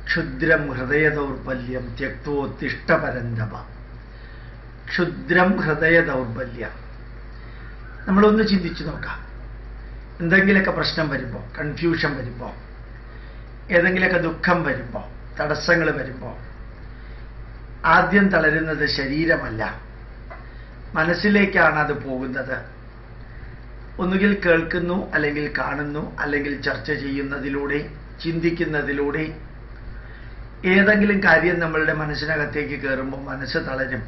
ക്ഷുദ്രം ഹൃദയ ദൗർബല്യം ത്യക്തോത്തിഷ്ടപരന്തപ ക്ഷുദ്രം ഹൃദയ ദൗർബല്യം നമ്മളൊന്ന് ചിന്തിച്ചു നോക്കാം എന്തെങ്കിലുമൊക്കെ പ്രശ്നം വരുമ്പോൾ കൺഫ്യൂഷൻ വരുമ്പോൾ ഏതെങ്കിലുമൊക്കെ ദുഃഖം വരുമ്പോൾ തടസ്സങ്ങൾ വരുമ്പോൾ ആദ്യം തളരുന്നത് ശരീരമല്ല മനസ്സിലേക്കാണ് അത് പോകുന്നത് ഒന്നുകിൽ കേൾക്കുന്നു അല്ലെങ്കിൽ കാണുന്നു അല്ലെങ്കിൽ ചർച്ച ചെയ്യുന്നതിലൂടെ ചിന്തിക്കുന്നതിലൂടെ ഏതെങ്കിലും കാര്യം നമ്മളുടെ മനസ്സിനകത്തേക്ക് കയറുമ്പോൾ മനസ്സ് തളരും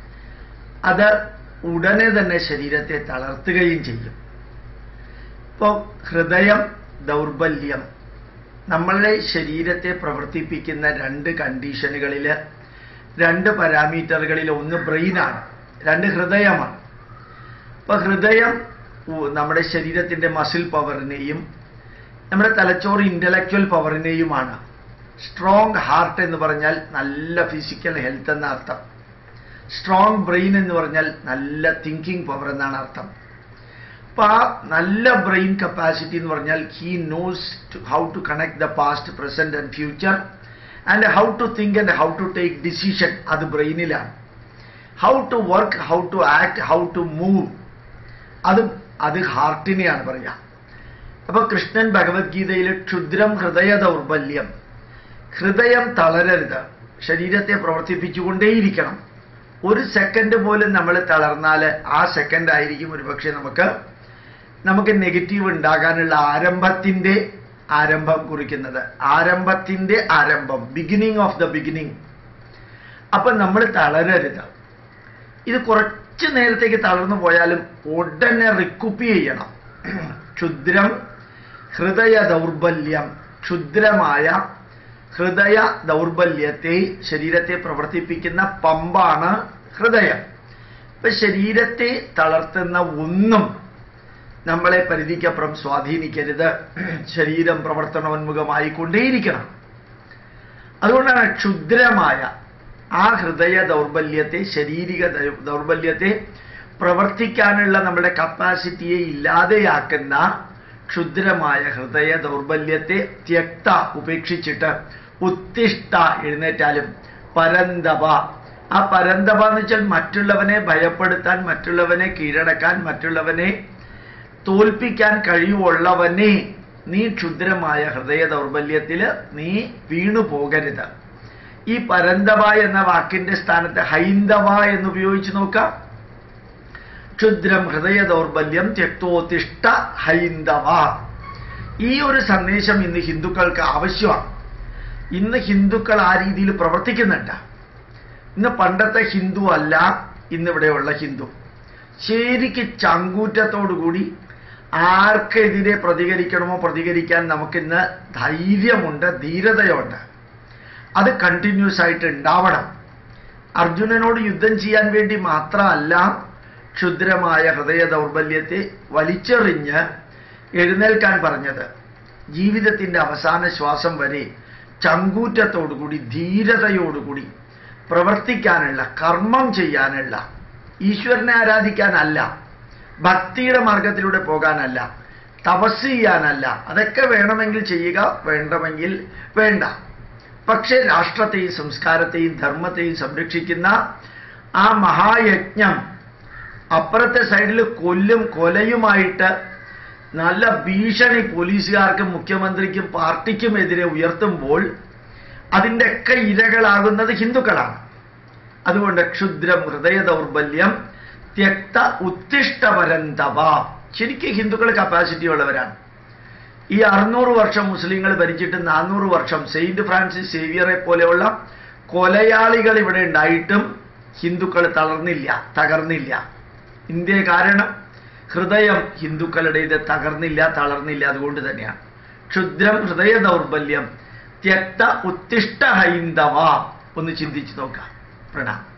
അത് ഉടനെ തന്നെ ശരീരത്തെ തളർത്തുകയും ചെയ്യും ഇപ്പോൾ ഹൃദയം ദൗർബല്യം നമ്മളുടെ ശരീരത്തെ പ്രവർത്തിപ്പിക്കുന്ന രണ്ട് കണ്ടീഷനുകളിൽ രണ്ട് പാരാമീറ്ററുകളിൽ ഒന്ന് ബ്രെയിനാണ് രണ്ട് ഹൃദയമാണ് അപ്പോൾ ഹൃദയം ഉ- നമ്മുടെ ശരീരത്തിൻ്റെ മസിൽ പവറിനെയും നമ്മുടെ തലച്ചോറ് ഇൻ്റലക്ച്വൽ പവറിനെയുമാണ് സ്ട്രോങ് ഹാർട്ട് എന്ന് പറഞ്ഞാൽ നല്ല ഫിസിക്കൽ ഹെൽത്ത് എന്ന അർത്ഥം സ്ട്രോങ് ബ്രെയിൻ എന്ന് പറഞ്ഞാൽ നല്ല തിങ്കിങ് പവർ എന്നാണ് അർത്ഥം അപ്പൊ ആ നല്ല ബ്രെയിൻ കപ്പാസിറ്റി എന്ന് പറഞ്ഞാൽ he knows how to connect the past present and future and how to think and how to take decision അത് ബ്രെയിനിലാണ് how to work how to act how to move അത് അത് ഹാർട്ടിനെയാണ് പറയാ അപ്പൊ കൃഷ്ണൻ ഭഗവത്ഗീതയിൽ ക്ഷുദ്രം ഹൃദയ ദൗർബല്യം ഹൃദയം തളരരുത് ശരീരത്തെ പ്രവർത്തിപ്പിച്ചുകൊണ്ടേയിരിക്കണം ഒരു സെക്കൻഡ് പോലും നമ്മൾ തളർന്നാൽ ആ സെക്കൻഡ് ആയിരിക്കും ഒരുപക്ഷെ നമുക്ക് നമുക്ക് നെഗറ്റീവ് ഉണ്ടാകാനുള്ള ആരംഭത്തിന്റെ ആരംഭം കുറിക്കുന്നത് ആരംഭത്തിന്റെ ആരംഭം ബിഗിനിങ് ഓഫ് ദ ബിഗിനിങ് അപ്പൊ നമ്മൾ തളരരുത് ഇത് കുറച്ച് നേരത്തേക്ക് തളർന്നു പോയാലും ഉടനെ റിക്കുപ്പി ചെയ്യണം ക്ഷുദ്രം ഹൃദയ ദൗർബല്യം ക്ഷുദ്രമായ ഹൃദയ ദൗർബല്യത്തെ ശരീരത്തെ പ്രവർത്തിപ്പിക്കുന്ന പമ്പാണ് ഹൃദയം ഇപ്പൊ ശരീരത്തെ തളർത്തുന്ന ഒന്നും നമ്മളെ പരിധിക്കപ്പുറം സ്വാധീനിക്കരുത് ശരീരം പ്രവർത്തനോന്മുഖമായി കൊണ്ടേയിരിക്കണം അതുകൊണ്ടാണ് ക്ഷുദ്രമായ ആ ഹൃദയ ദൗർബല്യത്തെ ശാരീരിക ദൗ- ദൗർബല്യത്തെ പ്രവർത്തിക്കാനുള്ള നമ്മുടെ കപ്പാസിറ്റിയെ ഇല്ലാതെയാക്കുന്ന ക്ഷുദ്രമായ ഹൃദയ ദൗർബല്യത്തെ ത്യക്ത ഉപേക്ഷിച്ചിട്ട് ഉത്തിഷ്ട എഴുന്നേറ്റാലും പരന്തപ ആ പരന്തപ എന്ന് വെച്ചാൽ മറ്റുള്ളവനെ ഭയപ്പെടുത്താൻ മറ്റുള്ളവനെ കീഴടക്കാൻ മറ്റുള്ളവനെ തോൽപ്പിക്കാൻ കഴിവുള്ളവനെ നീ ക്ഷുദ്രമായ ഹൃദയ ദൗർബല്യത്തില് നീ വീണു പോകരുത് ഈ പരന്തവ എന്ന വാക്കിന്റെ സ്ഥാനത്ത് ഹൈന്ദവ എന്ന് ഉപയോഗിച്ച് നോക്കാം ക്ഷുദ്രം ഹൃദയ ദൗർബല്യം ത്യക്തോത്തിഷ്ട ഹൈന്ദവ ഈ ഒരു സന്ദേശം ഇന്ന് ഹിന്ദുക്കൾക്ക് ആവശ്യമാണ് ഇന്ന് ഹിന്ദുക്കൾ ആ രീതിയിൽ പ്രവർത്തിക്കുന്നുണ്ട് ഇന്ന് പണ്ടത്തെ ഹിന്ദു അല്ല ഇന്നിവിടെയുള്ള ഹിന്ദു ശരിക്ക് ചങ്കൂറ്റത്തോടുകൂടി ആർക്കെതിരെ പ്രതികരിക്കണമോ പ്രതികരിക്കാൻ നമുക്കിന്ന് ധൈര്യമുണ്ട് ധീരതയുണ്ട് അത് കണ്ടിന്യൂസ് ആയിട്ട് ഉണ്ടാവണം അർജുനനോട് യുദ്ധം ചെയ്യാൻ വേണ്ടി മാത്രമല്ല ക്ഷുദ്രമായ ഹൃദയ ദൗർബല്യത്തെ വലിച്ചെറിഞ്ഞ് എഴുന്നേൽക്കാൻ പറഞ്ഞത് ജീവിതത്തിന്റെ അവസാന ശ്വാസം വരെ ചങ്കൂറ്റത്തോടുകൂടി ധീരതയോടുകൂടി പ്രവർത്തിക്കാനുള്ള കർമ്മം ചെയ്യാനുള്ള ഈശ്വരനെ ആരാധിക്കാനല്ല ഭക്തിയുടെ മാർഗത്തിലൂടെ പോകാനല്ല തപസ് ചെയ്യാനല്ല അതൊക്കെ വേണമെങ്കിൽ ചെയ്യുക വേണ്ടമെങ്കിൽ വേണ്ട പക്ഷേ രാഷ്ട്രത്തെയും സംസ്കാരത്തെയും ധർമ്മത്തെയും സംരക്ഷിക്കുന്ന ആ മഹായജ്ഞം അപ്പുറത്തെ സൈഡിൽ കൊല്ലും കൊലയുമായിട്ട് നല്ല ഭീഷണി പോലീസുകാർക്കും മുഖ്യമന്ത്രിക്കും പാർട്ടിക്കും എതിരെ ഉയർത്തുമ്പോൾ അതിൻ്റെയൊക്കെ ഇരകളാകുന്നത് ഹിന്ദുക്കളാണ് അതുകൊണ്ട് ക്ഷുദ്രം ഹൃദയ ദൗർബല്യം ത്യക്ത ഉത്തിഷ്ടപരന്തവ ശരിക്കും ഹിന്ദുക്കൾ കപ്പാസിറ്റി ഉള്ളവരാണ് ഈ അറുന്നൂറ് വർഷം മുസ്ലിങ്ങൾ ഭരിച്ചിട്ട് നാനൂറ് വർഷം സെയിന്റ് ഫ്രാൻസിസ് സേവിയറെ പോലെയുള്ള കൊലയാളികൾ ഇവിടെ ഉണ്ടായിട്ടും ഹിന്ദുക്കൾ തളർന്നില്ല തകർന്നില്ല ഇന്ത്യ കാരണം ഹൃദയം ഹിന്ദുക്കളുടേത് തകർന്നില്ല തളർന്നില്ല അതുകൊണ്ട് തന്നെയാണ് ക്ഷുദ്രം ഹൃദയ ദൗർബല്യം ത്യക്ത ഉത്തിഷ്ട ഹൈന്ദവ ഒന്ന് ചിന്തിച്ചു നോക്കാം പ്രണാം